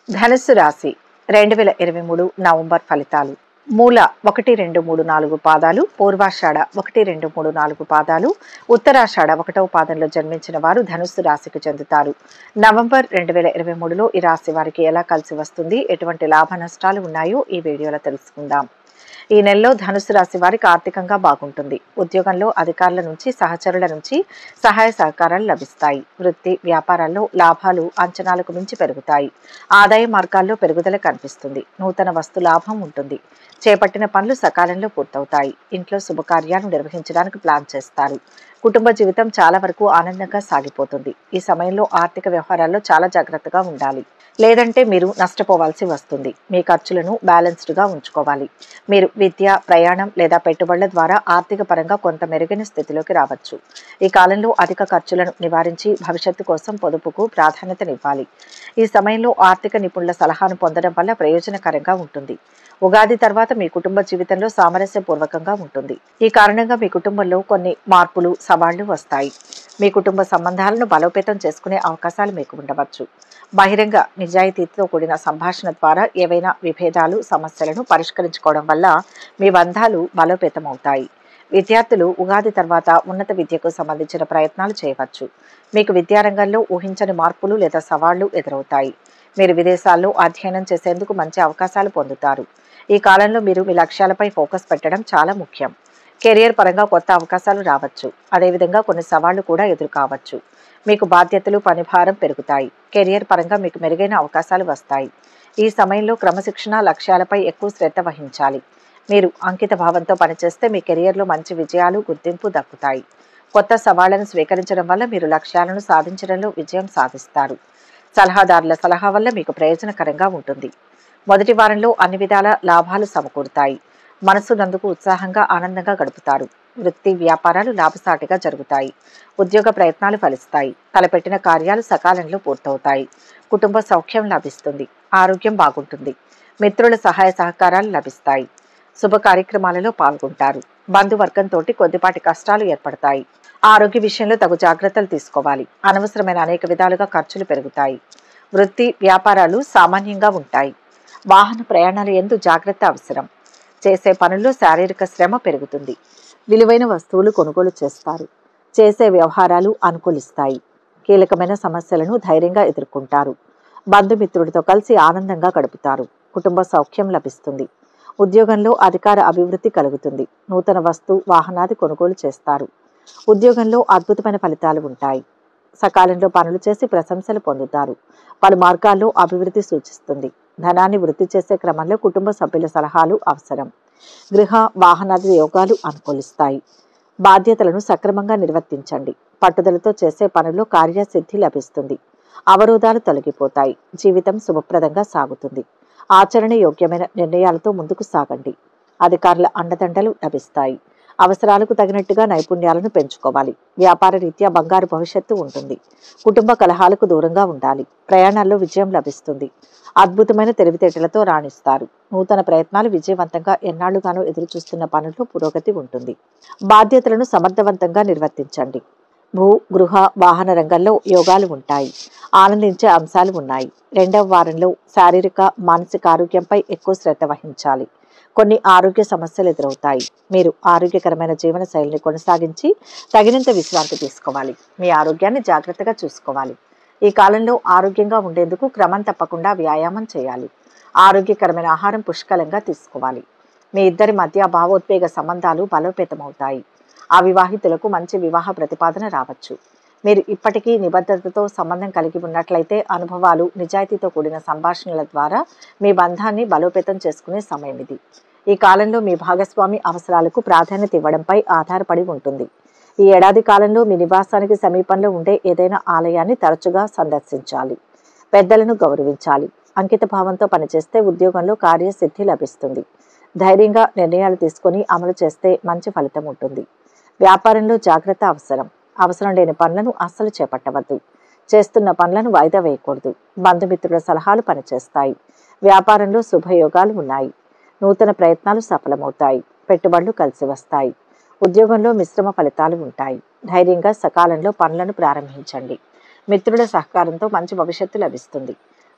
ధనుస్సు రాశి రెండు వేల ఇరవై మూడు నవంబర్ ఫలితాలు మూల ఒకటి రెండు మూడు నాలుగు పాదాలు పూర్వాషాఢ ఒకటి రెండు మూడు నాలుగు పాదాలు ఉత్తరాషాఢ ఒకటవ పాదంలో జన్మించిన వారు ధనుస్సు రాశికి చెందుతారు నవంబర్ రెండు వేల ఇరవై మూడులో ఈ రాశి వారికి ఎలా కలిసి వస్తుంది ఎటువంటి లాభ నష్టాలు ఉన్నాయో ఈ వీడియోలో తెలుసుకుందాం ఈ నెలలో ధనుసు రాశి వారికి ఆర్థికంగా బాగుంటుంది ఉద్యోగంలో అధికారుల నుంచి సహచరుల నుంచి సహాయ సహకారాలు లభిస్తాయి వృత్తి వ్యాపారాల్లో లాభాలు అంచనాలకు మించి పెరుగుతాయి ఆదాయ మార్గాల్లో పెరుగుదల కనిపిస్తుంది నూతన వస్తు లాభం ఉంటుంది చేపట్టిన పనులు సకాలంలో పూర్తవుతాయి ఇంట్లో శుభకార్యాలు నిర్వహించడానికి ప్లాన్ చేస్తారు కుటుంబ జీవితం చాలా వరకు ఆనందంగా సాగిపోతుంది ఈ సమయంలో ఆర్థిక వ్యవహారాల్లో చాలా జాగ్రత్తగా ఉండాలి లేదంటే మీరు నష్టపోవాల్సి వస్తుంది మీ ఖర్చులను బ్యాలెన్స్డ్గా ఉంచుకోవాలి మీరు విద్య ప్రయాణం లేదా పెట్టుబడుల ద్వారా ఆర్థిక పరంగా కొంత మెరుగైన స్థితిలోకి రావచ్చు ఈ కాలంలో అధిక ఖర్చులను నివారించి భవిష్యత్తు కోసం పొదుపుకు ప్రాధాన్యతనివ్వాలి ఈ సమయంలో ఆర్థిక నిపుణుల సలహాను పొందడం వల్ల ప్రయోజనకరంగా ఉంటుంది ఉగాది తర్వాత మీ కుటుంబ జీవితంలో సామరస్యపూర్వకంగా ఉంటుంది ఈ కారణంగా మీ కుటుంబంలో కొన్ని మార్పులు సవాళ్లు వస్తాయి మీ కుటుంబ సంబంధాలను బలోపేతం చేసుకునే అవకాశాలు మీకు ఉండవచ్చు బహిరంగ నిజాయితీతో కూడిన సంభాషణ ద్వారా ఏవైనా విభేదాలు సమస్యలను పరిష్కరించుకోవడం వల్ల మీ బంధాలు బలోపేతమవుతాయి విద్యార్థులు ఉగాది తర్వాత ఉన్నత విద్యకు సంబంధించిన ప్రయత్నాలు చేయవచ్చు మీకు విద్యారంగంలో ఊహించని మార్పులు లేదా సవాళ్లు ఎదురవుతాయి మీరు విదేశాల్లో అధ్యయనం చేసేందుకు మంచి అవకాశాలు పొందుతారు ఈ కాలంలో మీరు మీ లక్ష్యాలపై ఫోకస్ పెట్టడం చాలా ముఖ్యం కెరియర్ పరంగా కొత్త అవకాశాలు రావచ్చు అదేవిధంగా కొన్ని సవాళ్లు కూడా ఎదురు కావచ్చు మీకు బాధ్యతలు పనిభారం పెరుగుతాయి కెరియర్ పరంగా మీకు మెరుగైన అవకాశాలు వస్తాయి ఈ సమయంలో క్రమశిక్షణ లక్ష్యాలపై ఎక్కువ శ్రద్ధ వహించాలి మీరు అంకిత భావంతో పనిచేస్తే మీ కెరియర్లో మంచి విజయాలు గుర్తింపు దక్కుతాయి కొత్త సవాళ్లను స్వీకరించడం వల్ల మీరు లక్ష్యాలను సాధించడంలో విజయం సాధిస్తారు సలహాదారుల సలహా వల్ల మీకు ప్రయోజనకరంగా ఉంటుంది మొదటి వారంలో అన్ని విధాల లాభాలు సమకూరుతాయి మనసు నందుకు ఉత్సాహంగా ఆనందంగా గడుపుతారు వృత్తి వ్యాపారాలు లాభసాటిగా జరుగుతాయి ఉద్యోగ ప్రయత్నాలు ఫలిస్తాయి తలపెట్టిన కార్యాలు సకాలంలో పూర్తవుతాయి కుటుంబ సౌఖ్యం లభిస్తుంది ఆరోగ్యం బాగుంటుంది మిత్రుల సహాయ సహకారాలు లభిస్తాయి శుభ కార్యక్రమాలలో పాల్గొంటారు బంధువర్గంతో కొద్దిపాటి కష్టాలు ఏర్పడతాయి ఆరోగ్య విషయంలో తగు జాగ్రత్తలు తీసుకోవాలి అనవసరమైన అనేక విధాలుగా ఖర్చులు పెరుగుతాయి వృత్తి వ్యాపారాలు సామాన్యంగా ఉంటాయి వాహన ప్రయాణాలు ఎందు జాగ్రత్త అవసరం చేసే పనుల్లో శారీరక శ్రమ పెరుగుతుంది విలువైన వస్తువులు కొనుగోలు చేస్తారు చేసే వ్యవహారాలు అనుకూలిస్తాయి కీలకమైన సమస్యలను ధైర్యంగా ఎదుర్కొంటారు బంధుమిత్రుడితో కలిసి ఆనందంగా గడుపుతారు కుటుంబ సౌఖ్యం లభిస్తుంది ఉద్యోగంలో అధికార అభివృద్ధి కలుగుతుంది నూతన వస్తు వాహనాది కొనుగోలు చేస్తారు ఉద్యోగంలో అద్భుతమైన ఫలితాలు ఉంటాయి సకాలంలో పనులు చేసి ప్రశంసలు పొందుతారు పలు మార్గాల్లో అభివృద్ధి సూచిస్తుంది ధనాన్ని వృద్ధి చేసే క్రమంలో కుటుంబ సభ్యుల సలహాలు అవసరం గృహ వాహనాది యోగాలు అనుకూలిస్తాయి బాధ్యతలను సక్రమంగా నిర్వర్తించండి పట్టుదలతో చేసే పనుల్లో కార్యసిద్ధి లభిస్తుంది అవరోధాలు తొలగిపోతాయి జీవితం శుభప్రదంగా సాగుతుంది ఆచరణ యోగ్యమైన నిర్ణయాలతో ముందుకు సాగండి అధికారుల అండదండలు లభిస్తాయి అవసరాలకు తగినట్టుగా నైపుణ్యాలను పెంచుకోవాలి వ్యాపార రీత్యా బంగారు భవిష్యత్తు ఉంటుంది కుటుంబ కలహాలకు దూరంగా ఉండాలి ప్రయాణాల్లో విజయం లభిస్తుంది అద్భుతమైన తెలివితేటలతో రాణిస్తారు నూతన ప్రయత్నాలు విజయవంతంగా ఎన్నాళ్లుగానో ఎదురుచూస్తున్న పనుల్లో పురోగతి ఉంటుంది బాధ్యతలను సమర్థవంతంగా నిర్వర్తించండి భూ గృహ వాహన రంగంలో యోగాలు ఉంటాయి ఆనందించే అంశాలు ఉన్నాయి రెండవ వారంలో శారీరక మానసిక ఆరోగ్యంపై ఎక్కువ శ్రద్ధ వహించాలి కొన్ని ఆరోగ్య సమస్యలు ఎదురవుతాయి మీరు ఆరోగ్యకరమైన జీవన శైలిని కొనసాగించి తగినంత విశ్రాంతి తీసుకోవాలి మీ ఆరోగ్యాన్ని జాగ్రత్తగా చూసుకోవాలి ఈ కాలంలో ఆరోగ్యంగా ఉండేందుకు క్రమం తప్పకుండా వ్యాయామం చేయాలి ఆరోగ్యకరమైన ఆహారం పుష్కలంగా తీసుకోవాలి మీ ఇద్దరి మధ్య భావోద్వేగ సంబంధాలు బలోపేతమవుతాయి అవివాహితులకు మంచి వివాహ ప్రతిపాదన రావచ్చు మీరు ఇప్పటికీ నిబద్ధతతో సంబంధం కలిగి ఉన్నట్లయితే అనుభవాలు నిజాయితీతో కూడిన సంభాషణల ద్వారా మీ బంధాన్ని బలోపేతం చేసుకునే సమయం ఇది ఈ కాలంలో మీ భాగస్వామి అవసరాలకు ప్రాధాన్యత ఇవ్వడంపై ఆధారపడి ఉంటుంది ఈ ఏడాది కాలంలో మీ నివాసానికి సమీపంలో ఉండే ఏదైనా ఆలయాన్ని తరచుగా సందర్శించాలి పెద్దలను గౌరవించాలి అంకిత భావంతో పనిచేస్తే ఉద్యోగంలో కార్యసిద్ధి లభిస్తుంది ధైర్యంగా నిర్ణయాలు తీసుకొని అమలు చేస్తే మంచి ఫలితం ఉంటుంది వ్యాపారంలో జాగ్రత్త అవసరం అవసరం లేని పనులను అస్సలు చేపట్టవద్దు చేస్తున్న పనులను వాయిదా వేయకూడదు బంధుమిత్రుల సలహాలు పనిచేస్తాయి వ్యాపారంలో శుభయోగాలు ఉన్నాయి నూతన ప్రయత్నాలు సఫలమవుతాయి పెట్టుబడులు కలిసి వస్తాయి ఉద్యోగంలో మిశ్రమ ఫలితాలు ఉంటాయి ధైర్యంగా సకాలంలో పనులను ప్రారంభించండి మిత్రుల సహకారంతో మంచి భవిష్యత్తు లభిస్తుంది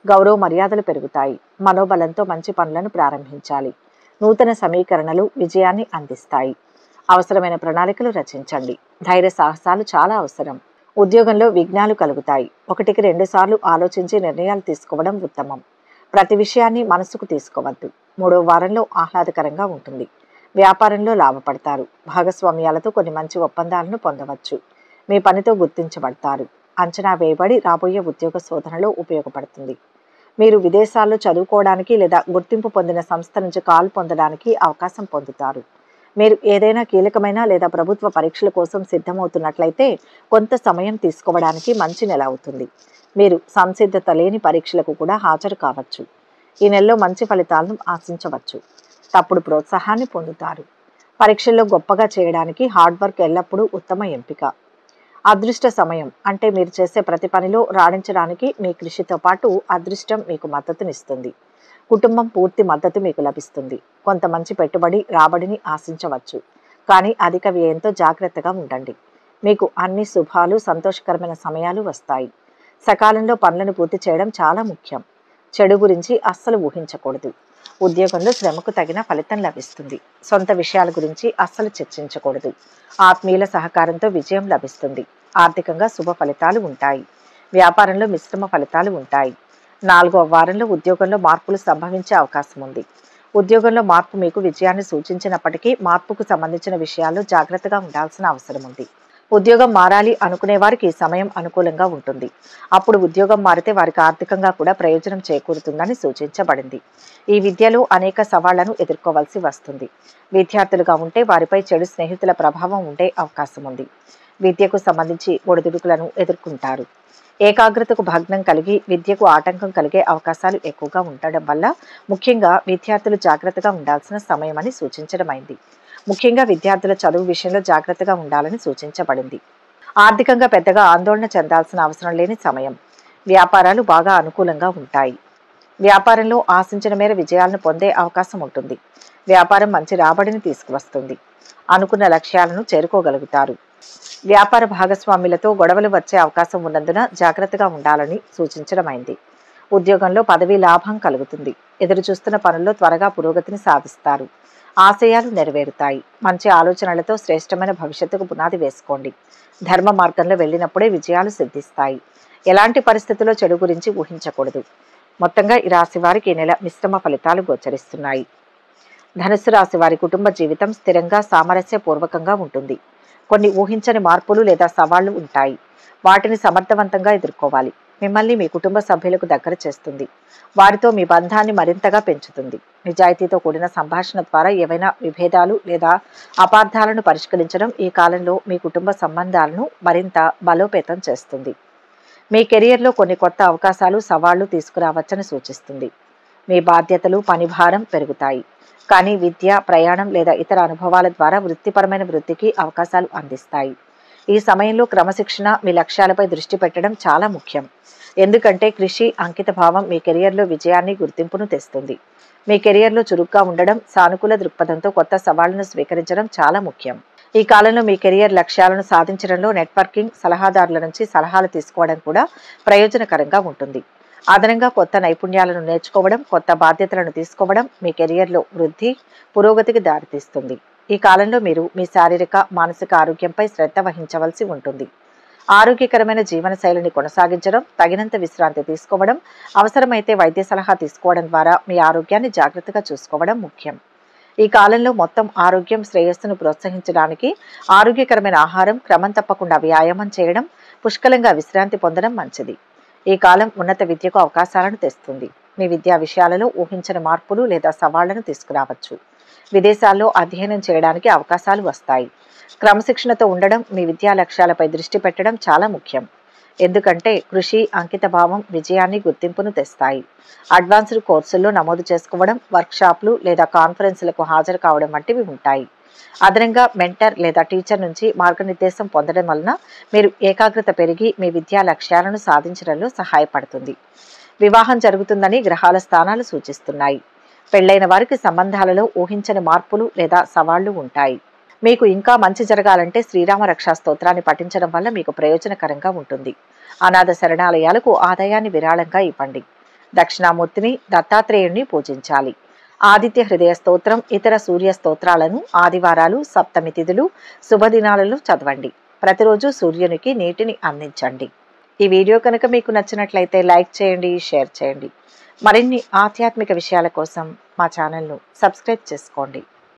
గౌరవ మర్యాదలు పెరుగుతాయి మనోబలంతో మంచి పనులను ప్రారంభించాలి నూతన సమీకరణలు విజయాన్ని అందిస్తాయి అవసరమైన ప్రణాళికలు రచించండి ధైర్య సాహసాలు చాలా అవసరం ఉద్యోగంలో విఘ్నాలు కలుగుతాయి ఒకటికి రెండు సార్లు ఆలోచించి నిర్ణయాలు తీసుకోవడం ఉత్తమం ప్రతి విషయాన్ని మనసుకు తీసుకోవద్దు మూడో వారంలో ఆహ్లాదకరంగా ఉంటుంది వ్యాపారంలో లాభపడతారు భాగస్వామ్యాలతో కొన్ని మంచి ఒప్పందాలను పొందవచ్చు మీ పనితో గుర్తించబడతారు అంచనా వేయబడి రాబోయే ఉద్యోగ శోధనలో ఉపయోగపడుతుంది మీరు విదేశాల్లో చదువుకోవడానికి లేదా గుర్తింపు పొందిన సంస్థ నుంచి కాల్ పొందడానికి అవకాశం పొందుతారు మీరు ఏదైనా కీలకమైన లేదా ప్రభుత్వ పరీక్షల కోసం సిద్ధమవుతున్నట్లయితే కొంత సమయం తీసుకోవడానికి మంచి నెల అవుతుంది మీరు సంసిద్ధత లేని పరీక్షలకు కూడా హాజరు కావచ్చు ఈ నెలలో మంచి ఫలితాలను ఆశించవచ్చు తప్పుడు ప్రోత్సాహాన్ని పొందుతారు పరీక్షల్లో గొప్పగా చేయడానికి హార్డ్ వర్క్ ఎల్లప్పుడూ ఉత్తమ ఎంపిక అదృష్ట సమయం అంటే మీరు చేసే ప్రతి పనిలో రాణించడానికి మీ కృషితో పాటు అదృష్టం మీకు మద్దతునిస్తుంది కుటుంబం పూర్తి మద్దతు మీకు లభిస్తుంది కొంత మంచి పెట్టుబడి రాబడిని ఆశించవచ్చు కానీ అధిక వ్యయంతో జాగ్రత్తగా ఉండండి మీకు అన్ని శుభాలు సంతోషకరమైన సమయాలు వస్తాయి సకాలంలో పనులను పూర్తి చేయడం చాలా ముఖ్యం చెడు గురించి అస్సలు ఊహించకూడదు ఉద్యోగంలో శ్రమకు తగిన ఫలితం లభిస్తుంది సొంత విషయాల గురించి అస్సలు చర్చించకూడదు ఆత్మీయుల సహకారంతో విజయం లభిస్తుంది ఆర్థికంగా శుభ ఫలితాలు ఉంటాయి వ్యాపారంలో మిశ్రమ ఫలితాలు ఉంటాయి నాలుగవ వారంలో ఉద్యోగంలో మార్పులు సంభవించే అవకాశం ఉంది ఉద్యోగంలో మార్పు మీకు విజయాన్ని సూచించినప్పటికీ మార్పుకు సంబంధించిన విషయాల్లో జాగ్రత్తగా ఉండాల్సిన అవసరం ఉంది ఉద్యోగం మారాలి అనుకునే వారికి ఈ సమయం అనుకూలంగా ఉంటుంది అప్పుడు ఉద్యోగం మారితే వారికి ఆర్థికంగా కూడా ప్రయోజనం చేకూరుతుందని సూచించబడింది ఈ విద్యలో అనేక సవాళ్లను ఎదుర్కోవాల్సి వస్తుంది విద్యార్థులుగా ఉంటే వారిపై చెడు స్నేహితుల ప్రభావం ఉండే అవకాశం ఉంది విద్యకు సంబంధించి ఒడిదుడుకులను ఎదుర్కొంటారు ఏకాగ్రతకు భగ్నం కలిగి విద్యకు ఆటంకం కలిగే అవకాశాలు ఎక్కువగా ఉండడం వల్ల ముఖ్యంగా విద్యార్థులు జాగ్రత్తగా ఉండాల్సిన సమయమని సూచించడమైంది ముఖ్యంగా విద్యార్థుల చదువు విషయంలో జాగ్రత్తగా ఉండాలని సూచించబడింది ఆర్థికంగా పెద్దగా ఆందోళన చెందాల్సిన అవసరం లేని సమయం వ్యాపారాలు బాగా అనుకూలంగా ఉంటాయి వ్యాపారంలో ఆశించిన మేర విజయాలను పొందే అవకాశం ఉంటుంది వ్యాపారం మంచి రాబడిని తీసుకువస్తుంది అనుకున్న లక్ష్యాలను చేరుకోగలుగుతారు వ్యాపార భాగస్వాములతో గొడవలు వచ్చే అవకాశం ఉన్నందున జాగ్రత్తగా ఉండాలని సూచించడమైంది ఉద్యోగంలో పదవీ లాభం కలుగుతుంది ఎదురు చూస్తున్న పనుల్లో త్వరగా పురోగతిని సాధిస్తారు ఆశయాలు నెరవేరుతాయి మంచి ఆలోచనలతో శ్రేష్టమైన భవిష్యత్తుకు పునాది వేసుకోండి ధర్మ మార్గంలో వెళ్ళినప్పుడే విజయాలు సిద్ధిస్తాయి ఎలాంటి పరిస్థితుల్లో చెడు గురించి ఊహించకూడదు మొత్తంగా ఈ రాశి వారికి ఈ నెల మిశ్రమ ఫలితాలు గోచరిస్తున్నాయి ధనుస్సు రాశి వారి కుటుంబ జీవితం స్థిరంగా సామరస్యపూర్వకంగా ఉంటుంది కొన్ని ఊహించని మార్పులు లేదా సవాళ్లు ఉంటాయి వాటిని సమర్థవంతంగా ఎదుర్కోవాలి మిమ్మల్ని మీ కుటుంబ సభ్యులకు దగ్గర చేస్తుంది వారితో మీ బంధాన్ని మరింతగా పెంచుతుంది నిజాయితీతో కూడిన సంభాషణ ద్వారా ఏవైనా విభేదాలు లేదా అపార్థాలను పరిష్కరించడం ఈ కాలంలో మీ కుటుంబ సంబంధాలను మరింత బలోపేతం చేస్తుంది మీ కెరియర్లో కొన్ని కొత్త అవకాశాలు సవాళ్లు తీసుకురావచ్చని సూచిస్తుంది మీ బాధ్యతలు పనిభారం పెరుగుతాయి కానీ విద్య ప్రయాణం లేదా ఇతర అనుభవాల ద్వారా వృత్తిపరమైన వృద్ధికి అవకాశాలు అందిస్తాయి ఈ సమయంలో క్రమశిక్షణ మీ లక్ష్యాలపై దృష్టి పెట్టడం చాలా ముఖ్యం ఎందుకంటే కృషి అంకిత భావం మీ కెరియర్లో విజయాన్ని గుర్తింపును తెస్తుంది మీ కెరియర్లో చురుగ్గా ఉండడం సానుకూల దృక్పథంతో కొత్త సవాళ్లను స్వీకరించడం చాలా ముఖ్యం ఈ కాలంలో మీ కెరియర్ లక్ష్యాలను సాధించడంలో నెట్వర్కింగ్ సలహాదారుల నుంచి సలహాలు తీసుకోవడం కూడా ప్రయోజనకరంగా ఉంటుంది అదనంగా కొత్త నైపుణ్యాలను నేర్చుకోవడం కొత్త బాధ్యతలను తీసుకోవడం మీ కెరియర్లో వృద్ధి పురోగతికి దారితీస్తుంది ఈ కాలంలో మీరు మీ శారీరక మానసిక ఆరోగ్యంపై శ్రద్ధ వహించవలసి ఉంటుంది ఆరోగ్యకరమైన జీవన శైలిని కొనసాగించడం తగినంత విశ్రాంతి తీసుకోవడం అవసరమైతే వైద్య సలహా తీసుకోవడం ద్వారా మీ ఆరోగ్యాన్ని జాగ్రత్తగా చూసుకోవడం ముఖ్యం ఈ కాలంలో మొత్తం ఆరోగ్యం శ్రేయస్సును ప్రోత్సహించడానికి ఆరోగ్యకరమైన ఆహారం క్రమం తప్పకుండా వ్యాయామం చేయడం పుష్కలంగా విశ్రాంతి పొందడం మంచిది ఈ కాలం ఉన్నత విద్యకు అవకాశాలను తెస్తుంది మీ విద్యా విషయాలలో ఊహించని మార్పులు లేదా సవాళ్లను తీసుకురావచ్చు విదేశాల్లో అధ్యయనం చేయడానికి అవకాశాలు వస్తాయి క్రమశిక్షణతో ఉండడం మీ విద్యా లక్ష్యాలపై దృష్టి పెట్టడం చాలా ముఖ్యం ఎందుకంటే కృషి అంకిత భావం విజయాన్ని గుర్తింపును తెస్తాయి అడ్వాన్స్డ్ కోర్సుల్లో నమోదు చేసుకోవడం వర్క్షాప్లు లేదా కాన్ఫరెన్స్లకు హాజరు కావడం వంటివి ఉంటాయి అదనంగా మెంటర్ లేదా టీచర్ నుంచి మార్గనిర్దేశం పొందడం వలన మీరు ఏకాగ్రత పెరిగి మీ విద్యా లక్ష్యాలను సాధించడంలో సహాయపడుతుంది వివాహం జరుగుతుందని గ్రహాల స్థానాలు సూచిస్తున్నాయి పెళ్లైన వారికి సంబంధాలలో ఊహించని మార్పులు లేదా సవాళ్లు ఉంటాయి మీకు ఇంకా మంచి జరగాలంటే శ్రీరామ రక్షా స్తోత్రాన్ని పఠించడం వల్ల మీకు ప్రయోజనకరంగా ఉంటుంది అనాథ శరణాలయాలకు ఆదాయాన్ని విరాళంగా ఇవ్వండి దక్షిణామూర్తిని దత్తాత్రేయుణ్ణి పూజించాలి ఆదిత్య హృదయ స్తోత్రం ఇతర సూర్య స్తోత్రాలను ఆదివారాలు సప్తమి తిథులు శుభదినాలలో చదవండి ప్రతిరోజు సూర్యునికి నీటిని అందించండి ఈ వీడియో కనుక మీకు నచ్చినట్లయితే లైక్ చేయండి షేర్ చేయండి మరిన్ని ఆధ్యాత్మిక విషయాల కోసం మా ఛానల్ను సబ్స్క్రైబ్ చేసుకోండి